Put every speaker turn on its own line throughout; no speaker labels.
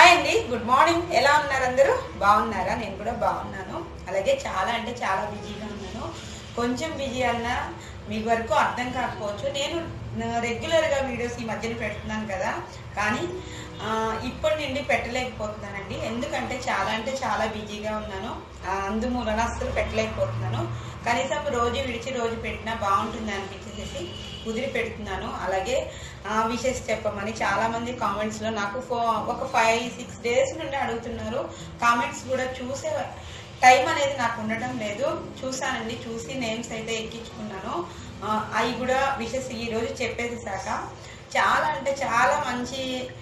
hi అండి good morning ఎలా ఉన్నారు అందరూ బాగున్నారా నేను కూడా బాగున్నాను అలాగే చాలా అంటే చాలా బిజీగా ఉన్నాను కొంచెం బిజీ అన్నా మీ వరకు అర్థం కాకపోవచ్చు నేను రెగ్యులర్గా వీడియోస్ ఈ మధ్యన పెడుతున్నాను కదా కానీ ఆ, ఇప్పటి నుండి పెట్టలేకపోతున్నానండి ఎందుకంటే చాలా అంటే చాలా బిజీగా ఉన్నాను ఆ, అందుమూలన అస్సలు పెట్టలేకపోతున్నాను కనీసం రోజు విడిచి రోజు పెట్టినా బాగుంటుంది అనిపించేసి కుదిరి పెడుతున్నాను అలాగే విషెస్ చెప్పమని చాలా మంది కామెంట్స్ లో నాకు ఫో ఒక ఫైవ్ సిక్స్ డేస్ నుండి అడుగుతున్నారు కామెంట్స్ కూడా చూసే టైం అనేది నాకు ఉండటం లేదు చూసానండి చూసి నేమ్స్ అయితే ఎక్కించుకున్నాను ఆ, అవి కూడా విషెస్ ఈ రోజు చెప్పేసాక చాలా అంటే చాలా మంచి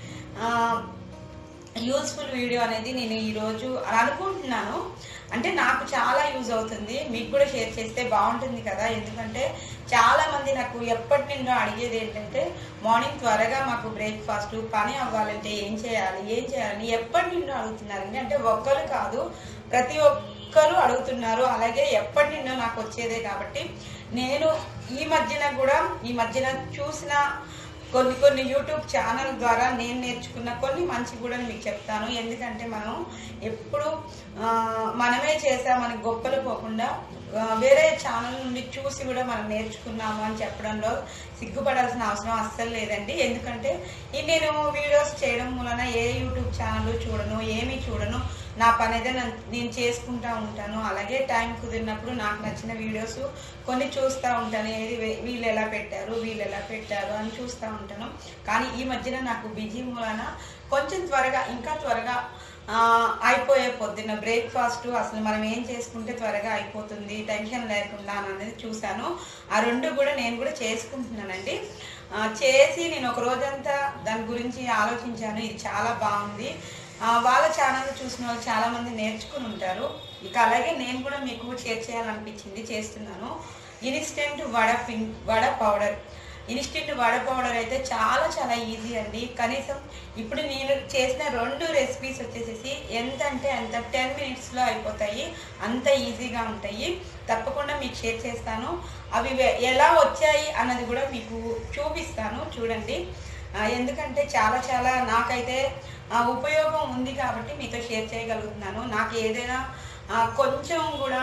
యూస్ఫుల్ వీడియో అనేది నేను ఈరోజు అనుకుంటున్నాను అంటే నాకు చాలా యూజ్ అవుతుంది మీకు కూడా షేర్ చేస్తే బాగుంటుంది కదా ఎందుకంటే చాలా మంది నాకు ఎప్పటి నుండో అడిగేది ఏంటంటే మార్నింగ్ త్వరగా మాకు బ్రేక్ఫాస్ట్ పని అవ్వాలంటే ఏం చేయాలి ఏం చేయాలని ఎప్పటి నుండో అడుగుతున్నారండి అంటే ఒక్కరు కాదు ప్రతి ఒక్కరు అడుగుతున్నారు అలాగే ఎప్పటి నుండో నాకు వచ్చేదే కాబట్టి నేను ఈ మధ్యన కూడా ఈ మధ్యన చూసిన కొన్ని కొన్ని యూట్యూబ్ ఛానల్ ద్వారా నేను నేర్చుకున్న కొన్ని మంచి కూడా మీకు చెప్తాను ఎందుకంటే మనం ఎప్పుడు ఆ, మనమే చేసామని గొప్పలు పోకుండా ఆ, వేరే ఛానల్ నుండి చూసి కూడా మనం నేర్చుకున్నాము అని చెప్పడంలో సిగ్గుపడాల్సిన అవసరం అస్సలు లేదండి ఎందుకంటే ఈ నేను వీడియోస్ చేయడం వలన ఏ యూట్యూబ్ ఛానల్ చూడను ఏమీ చూడను నా పని అయితే నన్- నేను చేసుకుంటా ఉంటాను అలాగే టైం కుదిరినప్పుడు నాకు నచ్చిన వీడియోస్ కొన్ని చూస్తూ ఉంటాను ఏది వే- వీళ్ళు ఎలా పెట్టారు వీళ్ళు ఎలా పెట్టారు అని చూస్తూ ఉంటాను కానీ ఈ మధ్యన నాకు బిజీ మూలన కొంచెం త్వరగా ఇంకా త్వరగా ఆ, అయిపోయే పొద్దున్న బ్రేక్ఫాస్ట్ అసలు మనం ఏం చేసుకుంటే త్వరగా అయిపోతుంది టెన్షన్ లేకుండా అని అనేది చూశాను ఆ రెండు కూడా నేను కూడా చేసుకుంటున్నానండి ఆ, చేసి నేను ఒక రోజంతా దాని గురించి ఆలోచించాను ఇది చాలా బాగుంది ఆ, వాళ్ళ ఛానల్ చూసిన వాళ్ళు చాలా మంది నేర్చుకుని ఉంటారు ఇక అలాగే నేను కూడా మీకు షేర్ చేయాలనిపించింది చేస్తున్నాను ఇన్స్టెంట్ వడ పిం vada powder instant vada powder అయితే చాలా చాలా ఈజీ అండి కనీసం ఇప్పుడు నేను చేసిన రెండు రెసిపీస్ వచ్చేసేసి ఎంత అంటే అంత టెన్ మినిట్స్లో అయిపోతాయి అంత ఈజీగా ఉంటాయి తప్పకుండా మీకు షేర్ చేస్తాను అవి వె- ఎలా వచ్చాయి అన్నది కూడా మీకు చూపిస్తాను చూడండి ఆ, ఎందుకంటే చాలా చాలా నాకైతే ఆ, ఉపయోగం ఉంది కాబట్టి మీతో షేర్ చేయగలుగుతున్నాను నాకు ఏదైనా ఆ, కొంచెం కూడా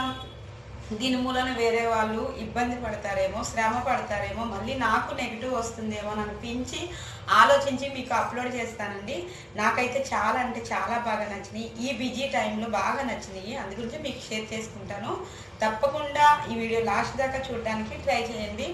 దీని మూలన వేరే వాళ్ళు ఇబ్బంది పడతారేమో శ్రమ పడతారేమో మళ్ళీ నాకు నెగిటివ్ వస్తుందేమో అని అనిపించి ఆలోచించి మీకు అప్లోడ్ చేస్తానండి నాకైతే చాలా అంటే చాలా బాగా నచ్చినాయి ఈ బిజీ టైంలో బాగా నచ్చినాయి అందు గురించి మీకు షేర్ చేసుకుంటాను తప్పకుండా ఈ వీడియో లాస్ట్ దాకా చూడడానికి ట్రై చేయండి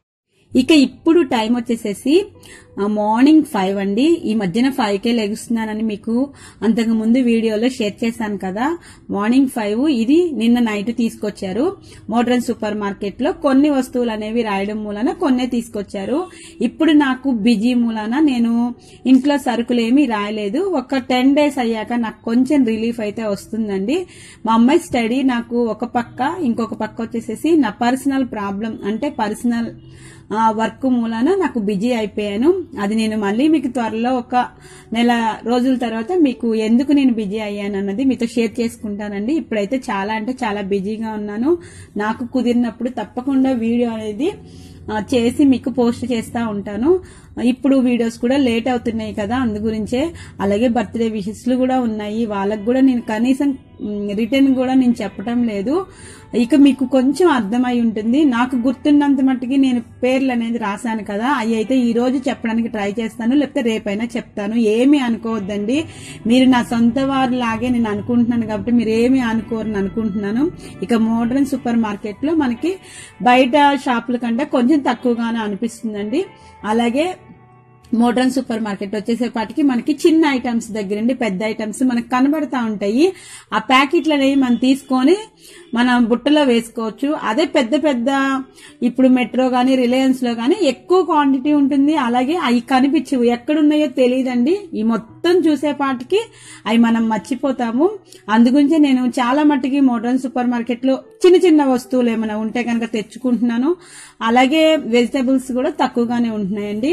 ఇక ఇప్పుడు టైం వచ్చేసేసి ఆ, మార్నింగ్ ఫైవ్ అండి ఈ మధ్యన ఫైవ్ కే లెగుస్తున్నానని మీకు అంతకు ముందు వీడియోలో షేర్ చేశాను కదా మార్నింగ్ ఫైవ్ ఇది నిన్న నైట్ తీసుకొచ్చారు మోడ్రన్ సూపర్ మార్కెట్ లో కొన్ని వస్తువులు అనేవి రాయడం మూలన కొన్నే తీసుకొచ్చారు ఇప్పుడు నాకు బిజీ మూలన నేను ఇంట్లో సరుకులు ఏమీ రాయలేదు ఒక టెన్ డేస్ అయ్యాక నాకు కొంచెం రిలీఫ్ అయితే వస్తుందండి మా అమ్మాయి స్టడీ నాకు ఒక పక్క ఇంకొక పక్క వచ్చేసేసి నా పర్సనల్ ప్రాబ్లం అంటే పర్సనల్ ఆ, వర్క్ మూలాన నాకు బిజీ అయిపోయాను అది నేను మళ్ళీ మీకు త్వరలో ఒక నెల రోజుల తర్వాత మీకు ఎందుకు నేను బిజీ అయ్యాను అన్నది మీతో షేర్ చేసుకుంటానండి ఇప్పుడైతే చాలా అంటే చాలా బిజీగా ఉన్నాను నాకు కుదిరినప్పుడు తప్పకుండా వీడియో అనేది ఆ, చేసి మీకు పోస్ట్ చేస్తా ఉంటాను ఇప్పుడు వీడియోస్ కూడా లేట్ అవుతున్నాయి కదా అందు గురించే అలాగే బర్త్డే విషెస్లు కూడా ఉన్నాయి వాళ్ళకు కూడా నేను కనీసం రిటర్న్ కూడా నేను చెప్పటం లేదు ఇక మీకు కొంచెం అర్థమై ఉంటుంది నాకు గుర్తున్నంత మట్టుకి నేను పేర్లు అనేది రాశాను కదా అవి అయితే ఈ రోజు చెప్పడానికి ట్రై చేస్తాను లేకపోతే రేపైనా చెప్తాను ఏమీ అనుకోవద్దండి మీరు నా సొంత వారి లాగే నేను అనుకుంటున్నాను కాబట్టి మీరు ఏమీ అనుకోరని అనుకుంటున్నాను ఇక మోడర్న్ సూపర్ మార్కెట్ లో మనకి బయట షాపుల కంటే కొంచెం తక్కువగానే అనిపిస్తుందండి అలాగే మోడ్రన్ సూపర్ మార్కెట్ వచ్చేసేపాటికి మనకి చిన్న ఐటమ్స్ దగ్గర నుండి పెద్ద ఐటమ్స్ మనకు కనబడతా ఉంటాయి ఆ ప్యాకెట్లు అనేవి మనం తీసుకొని మనం బుట్టలో వేసుకోవచ్చు అదే పెద్ద పెద్ద ఇప్పుడు మెట్రో గానీ రిలయన్స్ లో గానీ ఎక్కువ క్వాంటిటీ ఉంటుంది అలాగే అవి కనిపించవు ఎక్కడున్నాయో తెలియదండి ఈ మొత్తం చూసేపాటికి అవి మనం మర్చిపోతాము అందుగురించే నేను చాలా మట్టుకి మోడ్రన్ సూపర్ మార్కెట్ లో చిన్న చిన్న వస్తువులు ఏమైనా ఉంటే కనుక తెచ్చుకుంటున్నాను అలాగే వెజిటబుల్స్ కూడా తక్కువగానే ఉంటున్నాయండి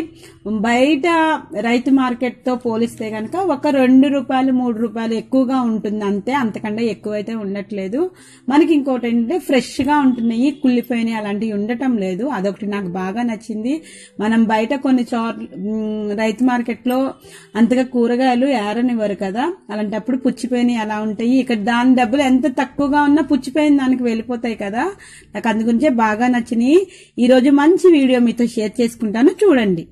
బయట రైతు మార్కెట్ తో పోలిస్తే కనుక ఒక రెండు రూపాయలు మూడు రూపాయలు ఎక్కువగా ఉంటుంది అంతే అంతకంటే ఎక్కువైతే ఉండట్లేదు మనకి మనకి ఇంకోటి ఏంటంటే ఫ్రెష్ గా ఉంటున్నాయి కుళ్ళిపోయినాయి అలాంటివి ఉండటం లేదు అదొకటి నాకు బాగా నచ్చింది మనం బయట కొన్ని చోట్ల మ్, రైతు మార్కెట్ లో అంతగా కూరగాయలు ఏరనివ్వరు కదా అలాంటప్పుడు పుచ్చిపోయినాయి అలా ఉంటాయి ఇక్కడ దాని డబ్బులు ఎంత తక్కువగా ఉన్నా పుచ్చిపోయిన దానికి వెళ్ళిపోతాయి కదా నాకు అందుగురించే బాగా నచ్చినాయి ఈ రోజు మంచి వీడియో మీతో షేర్ చేసుకుంటాను చూడండి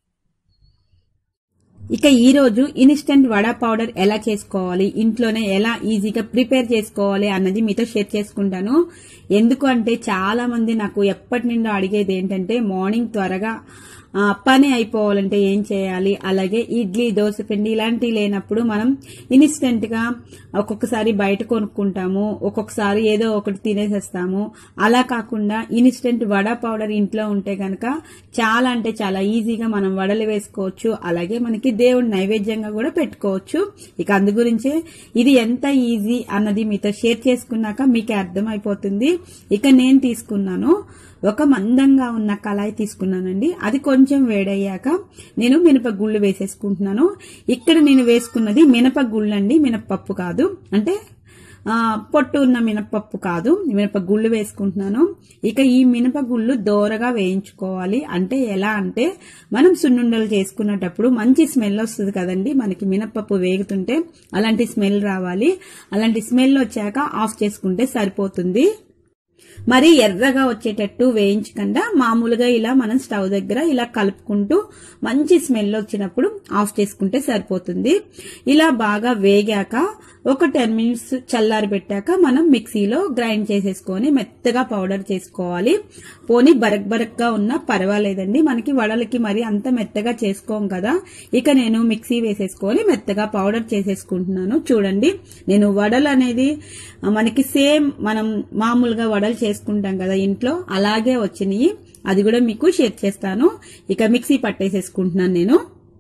ఇక ఈ రోజు ఇన్స్టెంట్ వడా పౌడర్ ఎలా చేసుకోవాలి ఇంట్లోనే ఎలా ఈజీగా ప్రిపేర్ చేసుకోవాలి అన్నది మీతో షేర్ చేసుకుంటాను ఎందుకు అంటే చాలా మంది నాకు ఎప్పటి నుండో అడిగేది ఏంటంటే మార్నింగ్ త్వరగా ఆ, పని అయిపోవాలంటే ఏం చేయాలి అలాగే ఇడ్లీ దోశ పిండి ఇలాంటివి లేనప్పుడు మనం ఇన్స్టెంట్ గా ఒక్కొక్కసారి బయట కొనుక్కుంటాము ఒక్కొక్కసారి ఏదో ఒకటి తినేసేస్తాము అలా కాకుండా ఇన్స్టెంట్ వడ పౌడర్ ఇంట్లో ఉంటే గనక చాలా అంటే చాలా ఈజీగా మనం వడలు వేసుకోవచ్చు అలాగే మనకి దేవుడి నైవేద్యంగా కూడా పెట్టుకోవచ్చు ఇక అందు గురించే ఇది ఎంత ఈజీ అన్నది మీతో షేర్ చేసుకున్నాక మీకే అర్థమైపోతుంది ఇక నేను తీసుకున్నాను ఒక మందంగా ఉన్న కళాయి తీసుకున్నానండి అది కొంచెం వేడయ్యాక నేను మినప గుళ్ళు వేసేసుకుంటున్నాను ఇక్కడ నేను వేసుకున్నది మినప గుళ్ళు అండి మినపప్పు కాదు అంటే ఆ, పొట్టు ఉన్న మినపప్పు కాదు మినప గుళ్ళు వేసుకుంటున్నాను ఇక ఈ మినప గుళ్ళు దోరగా వేయించుకోవాలి అంటే ఎలా అంటే మనం సున్నుండలు చేసుకునేటప్పుడు మంచి స్మెల్ వస్తుంది కదండి మనకి మినపప్పు వేగుతుంటే అలాంటి స్మెల్ రావాలి అలాంటి స్మెల్ వచ్చాక ఆఫ్ చేసుకుంటే సరిపోతుంది మరి ఎర్రగా వచ్చేటట్టు వేయించకుండా మామూలుగా ఇలా మనం స్టవ్ దగ్గర ఇలా కలుపుకుంటూ మంచి స్మెల్ వచ్చినప్పుడు ఆఫ్ చేసుకుంటే సరిపోతుంది ఇలా బాగా వేగాక ఒక టెన్ మినిట్స్ చల్లారి పెట్టాక మనం మిక్సీలో గ్రైండ్ చేసేసుకొని మెత్తగా పౌడర్ చేసుకోవాలి పోనీ బరక్ బరక్గా ఉన్నా పర్వాలేదండి మనకి వడలకి మరి అంత మెత్తగా చేసుకోం కదా ఇక నేను మిక్సీ వేసేసుకొని మెత్తగా పౌడర్ చేసేసుకుంటున్నాను చూడండి నేను వడలు అనేది ఆ, మనకి సేమ్ మనం మామూలుగా వడలు చేసుకుంటాం కదా ఇంట్లో అలాగే వచ్చినాయి అది కూడా మీకు షేర్ చేస్తాను ఇక మిక్సీ పట్టేసేసుకుంటున్నాను నేను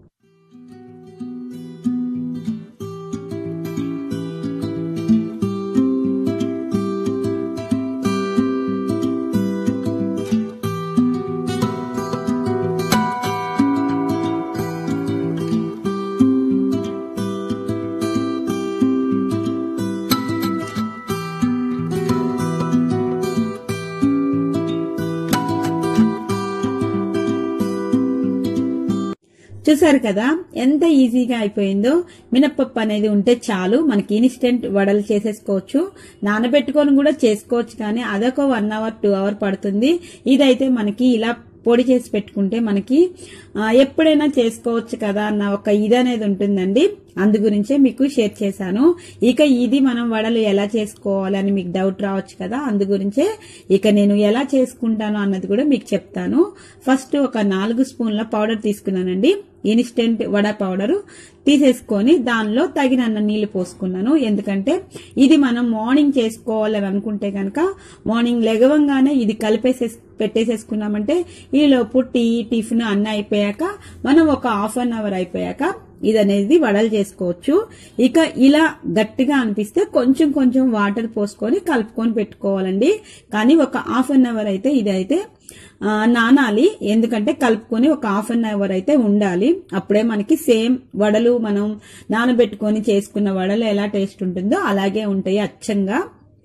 చూసారు కదా ఎంత ఈజీగా అయిపోయిందో మినప్పప్పు అనేది ఉంటే చాలు మనకి ఇన్స్టెంట్ వడలు చేసేసుకోవచ్చు నానబెట్టుకొని కూడా చేసుకోవచ్చు కానీ అదొక వన్ అవర్ టూ అవర్ పడుతుంది ఇదైతే మనకి ఇలా పొడి చేసి పెట్టుకుంటే మనకి ఆ, ఎప్పుడైనా చేసుకోవచ్చు కదా అన్న ఒక ఇది అనేది ఉంటుందండి అందు గురించే మీకు షేర్ చేశాను ఇక ఇది మనం వడలు ఎలా చేసుకోవాలని మీకు డౌట్ రావచ్చు కదా అందు గురించే ఇక నేను ఎలా చేసుకుంటాను అన్నది కూడా మీకు చెప్తాను ఫస్ట్ ఒక నాలుగు స్పూన్ల పౌడర్ తీసుకున్నానండి ఇన్స్టెంట్ వడ పౌడర్ తీసేసుకొని దానిలో తగినన్న నీళ్లు పోసుకున్నాను ఎందుకంటే ఇది మనం మార్నింగ్ చేసుకోవాలని అనుకుంటే కనుక మార్నింగ్ లెగవంగానే ఇది కలిపేసే పెట్టేసేసుకున్నామంటే ఈలోపు టీ టిఫిన్ అన్న అయిపోయాక మనం ఒక హాఫ్ అన్ అవర్ అయిపోయాక ఇది అనేది వడలు చేసుకోవచ్చు ఇక ఇలా గట్టిగా అనిపిస్తే కొంచెం కొంచెం వాటర్ పోసుకొని కలుపుకొని పెట్టుకోవాలండి కానీ ఒక హాఫ్ అన్ అవర్ అయితే ఇది అయితే ఆ, నానాలి ఎందుకంటే కలుపుకొని ఒక హాఫ్ అన్ అవర్ అయితే ఉండాలి అప్పుడే మనకి సేమ్ వడలు మనం నానబెట్టుకొని చేసుకున్న వడలు ఎలా టేస్ట్ ఉంటుందో అలాగే ఉంటాయి అచ్చంగా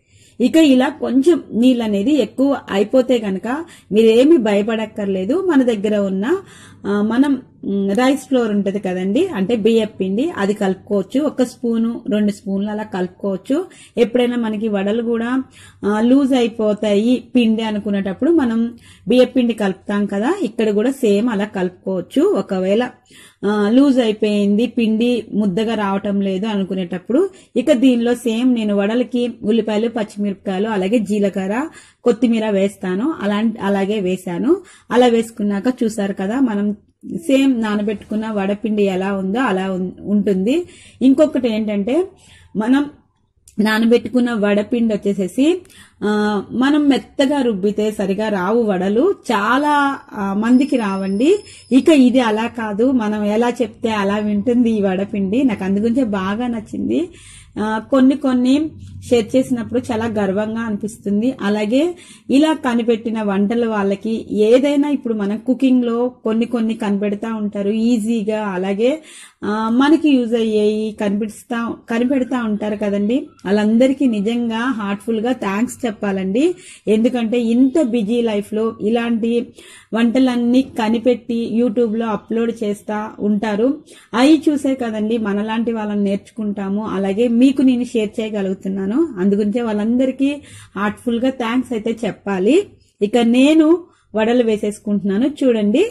ఇక ఇలా కొంచెం నీళ్ళు అనేది ఎక్కువ అయిపోతే గనక మీరేమి భయపడక్కర్లేదు మన దగ్గర ఉన్న ఆ, మనం మ్, రైస్ ఫ్లోర్ ఉంటది కదండి అంటే బియ్యం పిండి అది కలుపుకోవచ్చు ఒక స్పూను రెండు స్పూన్లు అలా కలుపుకోవచ్చు ఎప్పుడైనా మనకి వడలు కూడా ఆ, లూజ్ అయిపోతాయి పిండి అనుకునేటప్పుడు మనం బియ్యం పిండి కలుపుతాం కదా ఇక్కడ కూడా సేమ్ అలా కలుపుకోవచ్చు ఒకవేళ ఆ, లూజ్ అయిపోయింది పిండి ముద్దగా రావటం లేదు అనుకునేటప్పుడు ఇక దీనిలో సేమ్ నేను వడలకి ఉల్లిపాయలు పచ్చిమిరపకాయలు అలాగే జీలకర్ర కొత్తిమీర వేస్తాను అలా అలాగే వేశాను అలా వేసుకున్నాక చూసారు కదా మనం సేమ్ నానబెట్టుకున్న వడపిండి ఎలా ఉందో అలా ఉం- ఉంటుంది ఇంకొకటి ఏంటంటే మనం నానబెట్టుకున్న వడపిండి వచ్చేసేసి ఆ, మనం మెత్తగా రుబ్బితే సరిగా రావు వడలు చాలా ఆ, మందికి రావండి ఇక ఇది అలా కాదు మనం ఎలా చెప్తే అలా వింటుంది ఈ వడపిండి నాకు అందుగురించే బాగా నచ్చింది ఆ, కొన్ని కొన్ని షేర్ చేసినప్పుడు చాలా గర్వంగా అనిపిస్తుంది అలాగే ఇలా కనిపెట్టిన వంటలు వాళ్ళకి ఏదైనా ఇప్పుడు మనం కుకింగ్ లో కొన్ని కొన్ని కనిపెడతా ఉంటారు ఈజీగా అలాగే ఆ, మనకి యూజ్ అయ్యేవి కనిపిస్తా కనిపెడతా ఉంటారు కదండి వాళ్ళందరికీ నిజంగా హార్ట్ఫుల్ గా థ్యాంక్స్ చెప్పాలండి ఎందుకంటే ఇంత బిజీ లైఫ్ లో ఇలాంటి వంటలన్నీ కనిపెట్టి యూట్యూబ్ లో అప్లోడ్ చేస్తా ఉంటారు అవి చూసే కదండి మనలాంటి వాళ్ళని నేర్చుకుంటాము అలాగే మీకు నేను షేర్ చేయగలుగుతున్నాను అందుగురించే వాళ్ళందరికీ హార్ట్ఫుల్ గా థ్యాంక్స్ అయితే చెప్పాలి ఇక నేను వడలు వేసేసుకుంటున్నాను చూడండి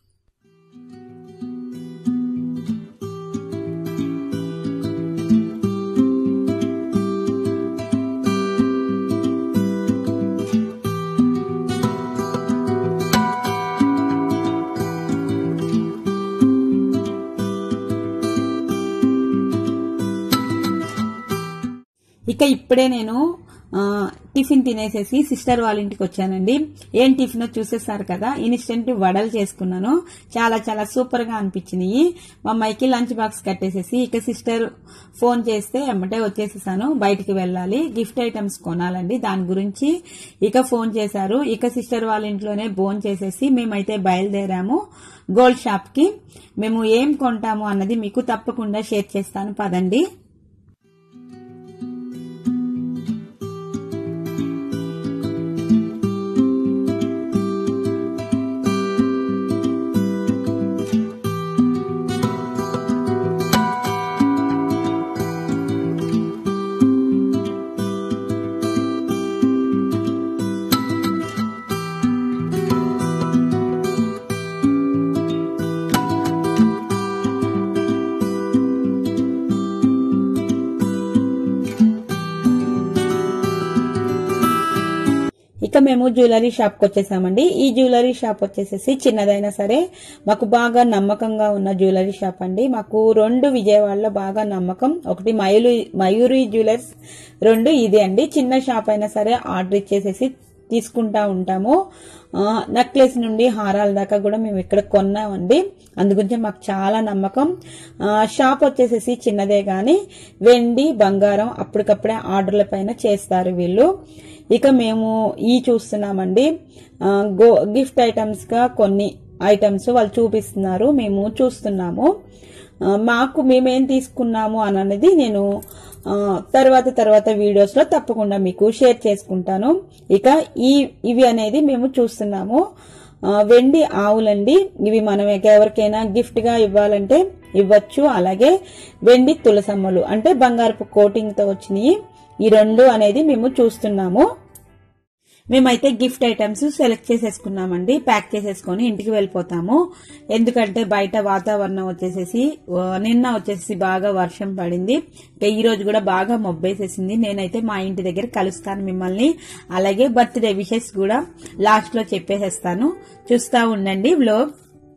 ఇక ఇప్పుడే నేను ఆ, టిఫిన్ తినేసేసి సిస్టర్ వాళ్ళ ఇంటికి వచ్చానండి ఏం టిఫిన్ చూసేసారు కదా ఇన్స్టెంట్ వడలు చేసుకున్నాను చాలా చాలా సూపర్ గా అనిపించినాయి మా అమ్మాయికి లంచ్ బాక్స్ కట్టేసేసి ఇక సిస్టర్ ఫోన్ చేస్తే ఎమ్మటే వచ్చేసేసాను బయటికి వెళ్ళాలి గిఫ్ట్ ఐటమ్స్ కొనాలండి దాని గురించి ఇక ఫోన్ చేశారు ఇక సిస్టర్ వాళ్ళ ఇంట్లోనే బోన్ చేసేసి మేమైతే బయలుదేరాము గోల్డ్ షాప్ కి మేము ఏం కొంటాము అన్నది మీకు తప్పకుండా షేర్ చేస్తాను పదండి ఇక మేము జ్యువెలరీ షాప్ కి వచ్చేసామండి ఈ జ్యువెలరీ షాప్ వచ్చేసేసి చిన్నదైనా సరే మాకు బాగా నమ్మకంగా ఉన్న జ్యువెలరీ షాప్ అండి మాకు రెండు విజయవాడలో బాగా నమ్మకం ఒకటి మయూరి మయూరి జ్యువెలర్స్ రెండు ఇదే అండి చిన్న షాప్ అయినా సరే ఆర్డర్ ఇచ్చేసేసి తీసుకుంటా ఉంటాము నెక్లెస్ నుండి హారాల దాకా కూడా మేము ఇక్కడ కొన్నామండి అందుగురించి మాకు చాలా నమ్మకం ఆ, షాప్ వచ్చేసేసి చిన్నదే గాని వెండి బంగారం అప్పటికప్పుడే ఆర్డర్ల పైన చేస్తారు వీళ్ళు ఇక మేము ఈ చూస్తున్నామండి ఆ, గో గిఫ్ట్ ఐటమ్స్ గా కొన్ని ఐటమ్స్ వాళ్ళు చూపిస్తున్నారు మేము చూస్తున్నాము ఆ, మాకు మేమేం తీసుకున్నాము అని అనేది నేను ఆ, తర్వాత తర్వాత వీడియోస్ లో తప్పకుండా మీకు షేర్ చేసుకుంటాను ఇక ఈ ఇవి అనేది మేము చూస్తున్నాము ఆ, వెండి ఆవులండి ఇవి మనం ఎవరికైనా గిఫ్ట్ గా ఇవ్వాలంటే ఇవ్వచ్చు అలాగే వెండి తులసమ్మలు అంటే బంగారపు కోటింగ్ తో వచ్చినాయి ఈ రెండు అనేది మేము చూస్తున్నాము మేమైతే గిఫ్ట్ ఐటమ్స్ సెలెక్ట్ చేసేసుకున్నామండి ప్యాక్ చేసేసుకొని ఇంటికి వెళ్ళిపోతాము ఎందుకంటే బయట వాతావరణం వచ్చేసేసి ఆ, నిన్న వచ్చేసి బాగా వర్షం పడింది ఇక ఈ రోజు కూడా బాగా మొబ్బేసేసింది నేనైతే మా ఇంటి దగ్గర కలుస్తాను మిమ్మల్ని అలాగే బర్త్డే విషెస్ కూడా లాస్ట్ లో చెప్పేసేస్తాను చూస్తా ఉండండి వ్లోగ్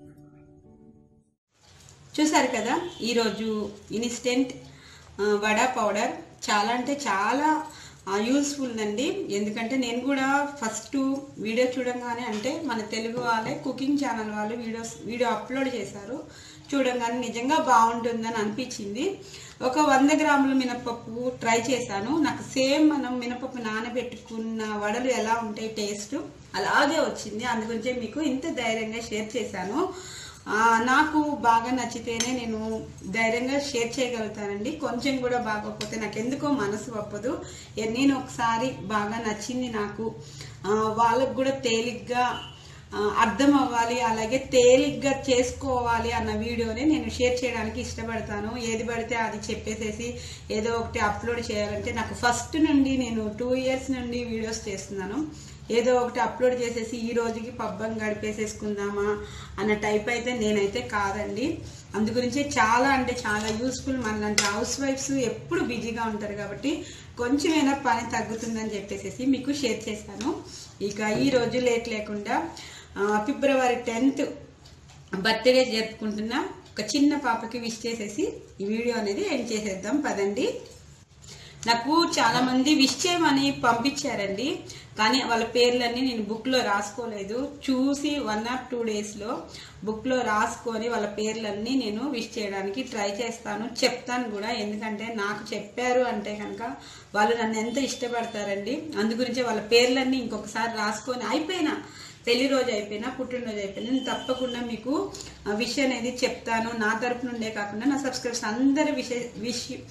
చూసారు కదా ఈరోజు ఇన్స్టెంట్ ఆ, వడా పౌడర్ చాలా అంటే చాలా యూస్ఫుల్ అండి ఎందుకంటే నేను కూడా ఫస్ట్ వీడియో చూడంగానే అంటే మన తెలుగు వాళ్ళే కుకింగ్ ఛానల్ వాళ్ళు వీడియోస్ వీడియో అప్లోడ్ చేశారు చూడంగానే నిజంగా బాగుంటుందని అనిపించింది ఒక వంద గ్రాముల మినపప్పు ట్రై చేశాను నాకు సేమ్ మనం మినపప్పు నానబెట్టుకున్న వడలు ఎలా ఉంటాయి టేస్ట్ అలాగే వచ్చింది అందుగురించే మీకు ఇంత ధైర్యంగా షేర్ చేశాను ఆ, నాకు బాగా నచ్చితేనే నేను ధైర్యంగా షేర్ చేయగలుగుతానండి కొంచెం కూడా బాగోకపోతే నాకు ఎందుకో మనసు ఒప్పదు ఏ- నేను ఒకసారి బాగా నచ్చింది నాకు ఆ, వాళ్ళకు కూడా తేలిగ్గా ఆ, అర్థం అవ్వాలి అలాగే తేలిగ్గా చేసుకోవాలి అన్న వీడియోని నేను షేర్ చేయడానికి ఇష్టపడతాను ఏది పడితే అది చెప్పేసేసి ఏదో ఒకటి అప్లోడ్ చేయాలంటే నాకు ఫస్ట్ నుండి నేను టూ ఇయర్స్ నుండి వీడియోస్ చేస్తున్నాను ఏదో ఒకటి అప్లోడ్ చేసేసి ఈ రోజుకి పబ్బం గడిపేసేసుకుందామా అన్న టైప్ అయితే నేనైతే కాదండి అందుగురించి చాలా అంటే చాలా యూస్ఫుల్ మనలాంటి హౌస్ వైఫ్స్ ఎప్పుడు బిజీగా ఉంటారు కాబట్టి కొంచెమైనా పని తగ్గుతుందని చెప్పేసి మీకు షేర్ చేశాను ఇక ఈ రోజు లేట్ లేకుండా ఆ, ఫిబ్రవరి టెన్త్ బర్త్డే జరుపుకుంటున్న ఒక చిన్న పాపకి విష్ చేసేసి ఈ వీడియో అనేది ఎండ్ చేసేద్దాం పదండి నాకు చాలా మంది విష్ చేయమని పంపించారండి కానీ వాళ్ళ పేర్లన్నీ నేను బుక్ లో రాసుకోలేదు చూసి వన్ ఆర్ టూ డేస్ లో బుక్ లో రాసుకొని వాళ్ళ పేర్లన్నీ నేను విష్ చేయడానికి ట్రై చేస్తాను చెప్తాను కూడా ఎందుకంటే నాకు చెప్పారు అంటే కనుక వాళ్ళు నన్ను ఎంత ఇష్టపడతారండి అందు గురించి వాళ్ళ పేర్లన్నీ ఇంకొకసారి రాసుకొని అయిపోయినా పెళ్లి రోజు అయిపోయినా పుట్టినరోజు అయిపోయినా నేను తప్పకుండా మీకు విష్ అనేది చెప్తాను నా తరపు నుండే కాకుండా నా సబ్స్క్రైబర్స్ అందరి విష విష్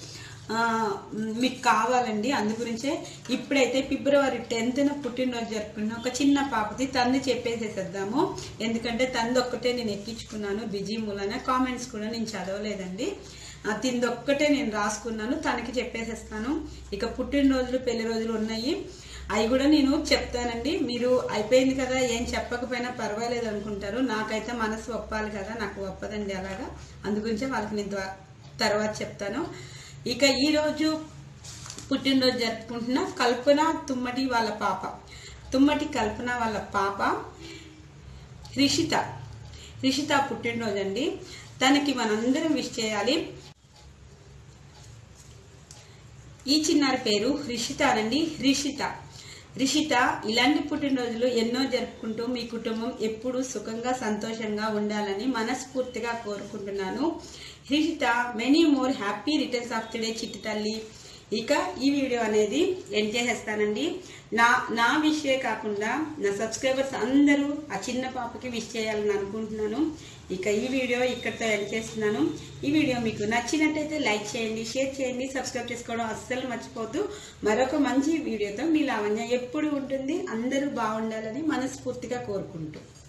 ఆ, మీకు కావాలండి అందు గురించే ఇప్పుడైతే ఫిబ్రవరి టెన్త్న పుట్టినరోజు జరుపుకున్న ఒక చిన్న పాపది తన్ని చెప్పేసేసేద్దాము ఎందుకంటే తనది ఒక్కటే నేను ఎక్కించుకున్నాను బిజీ మూలన కామెంట్స్ కూడా నేను చదవలేదండి ఆ, తిందొక్కటే నేను రాసుకున్నాను తనకి చెప్పేసేస్తాను ఇక పుట్టినరోజులు పెళ్లి రోజులు ఉన్నాయి అవి కూడా నేను చెప్తానండి మీరు అయిపోయింది కదా ఏం చెప్పకపోయినా పర్వాలేదు అనుకుంటారు నాకైతే మనసు ఒప్పాలి కదా నాకు ఒప్పదండి అలాగా అందుగురించే వాళ్ళకి నేను ద్వా- తర్వాత చెప్తాను ఇక ఈరోజు పుట్టినరోజు జరుపుకుంటున్న కల్పన తుమ్మటి వాళ్ళ పాప తుమ్మటి కల్పన వాళ్ళ పాప రిషిత రిషిత పుట్టినరోజు అండి తనకి మనందరం విష్ చేయాలి ఈ చిన్నారి పేరు రిషితానండి రిషిత రిషిత ఇలాంటి పుట్టినరోజులు ఎన్నో జరుపుకుంటూ మీ కుటుంబం ఎప్పుడూ సుఖంగా సంతోషంగా ఉండాలని మనస్ఫూర్తిగా కోరుకుంటున్నాను Rishitha many more happy returns of today చిట్టి తల్లి ఇక ఈ వీడియో అనేది ఎండ్ చేసేస్తానండి నా నా విషయే కాకుండా నా సబ్స్క్రైబర్స్ అందరూ ఆ చిన్న పాపకి విష్ చేయాలని అనుకుంటున్నాను ఇక ఈ వీడియో ఇక్కడితో ఎండ్ చేస్తున్నాను ఈ వీడియో మీకు నచ్చినట్టయితే లైక్ చేయండి షేర్ చేయండి సబ్స్క్రైబ్ చేసుకోవడం అస్సలు మర్చిపోద్దు మరొక మంచి వీడియోతో మీ లావణ్య ఎప్పుడు ఉంటుంది అందరూ బాగుండాలని మనస్ఫూర్తిగా కోరుకుంటూ